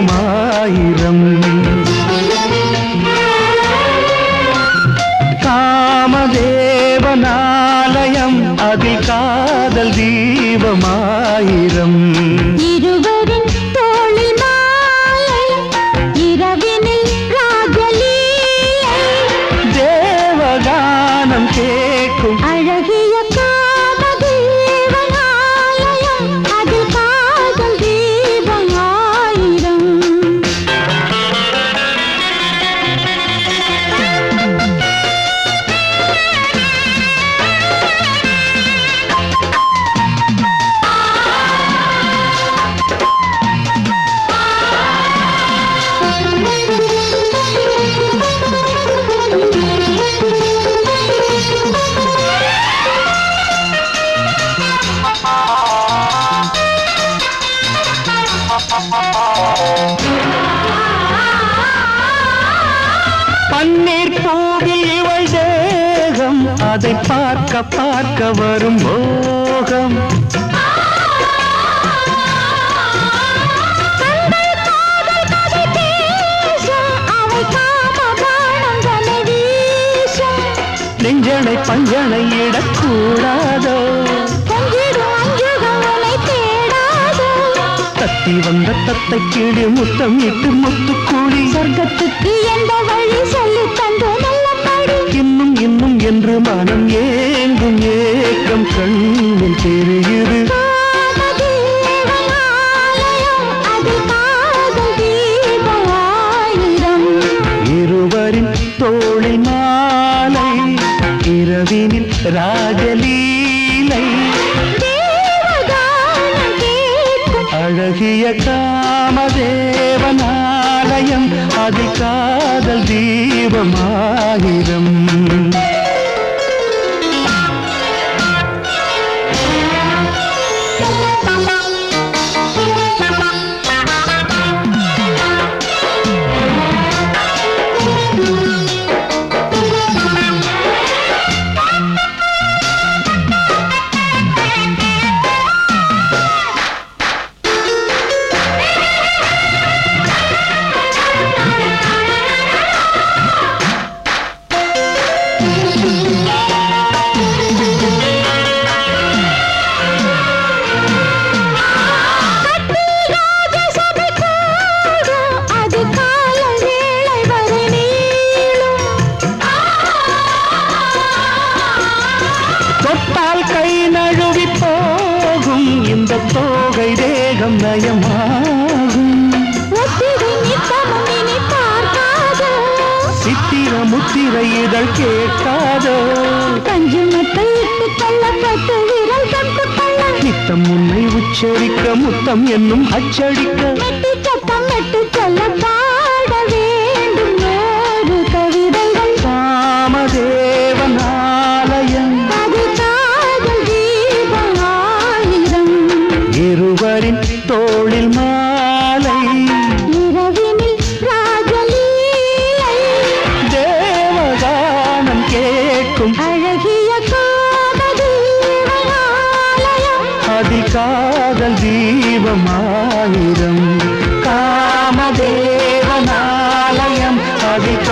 தீபமாயிரம் காமதேவனாலயம் அதில் காதல் தீபமாயிரம் இருவரின் தோளில் மாலை இரவினில் ராகலீலை தேவகானம் கேட்கும் அழகிய காமதேவனாலயம் அதில் காதல் தீபம் ஆயிரம் பன்னீர் பூவில் இவள் தேகம் அதை பார்க்க பார்க்க வரும் மோகம் அவை காமபானம் தலை வீசும் நெஞ்சனை பஞ்சனை இடக்கூடாதோ கொஞ்சிடும் அஞ்சுகம் உனை தேடாதோ தத்தி வந்த தத்தை கீழே முத்தம் இட்டு முத்துக்கூடி சொர்க்கத்துக்கு எந்த வழி சொல்லி தந்து நல்லபடி இன்னும் இன்னும் என்று மனம் ஏங்கும் ஏக்கம் கண்ணில் தெரியுது காமதேவனாலயம் அது காதல் தீபம் ஆயிரம் இருவரின் தோளில் மாலை இரவினில் ராஜலீலை தேவகானம் கேட்கும் அழகிய காமதேவனாலயம் அது காதல் தீபமாயிரம் ராஜசபை கூடும், அது காலம் வேளை வரை நீளும். தொட்டால் கை நழுவி போகும் இந்த தோகை தேகம் நயமாகும் ஒத்திகை நித்தமும் இனி பார்க்காதோ. சித்திர முத்திர இதழ் கேட்காதோ பஞ்சு மெத்தை இட்டுக் கொள்ளப்பட்டு விரல் தொட்டுக் கொள்ள. நித்தம் உன்னை உச்சரிக்க முத்தம் என்னும் அச்சடிக்க மெட்டி சத்தம் மெட்டுச் சொல்ல பாட வேண்டும் நூறு கவிதைகள். காமதேவனாலயம் அது காதல் தீபம் ஆயிரம். இருவரின் தோளில் மாலை இரவினில் ராஜலீலை தேவகானம் கேட்கும் அழகிய காமதேவனாலயம் அதில் காதல் தீபமாயிரம் காமதேவனாலயம் அதில்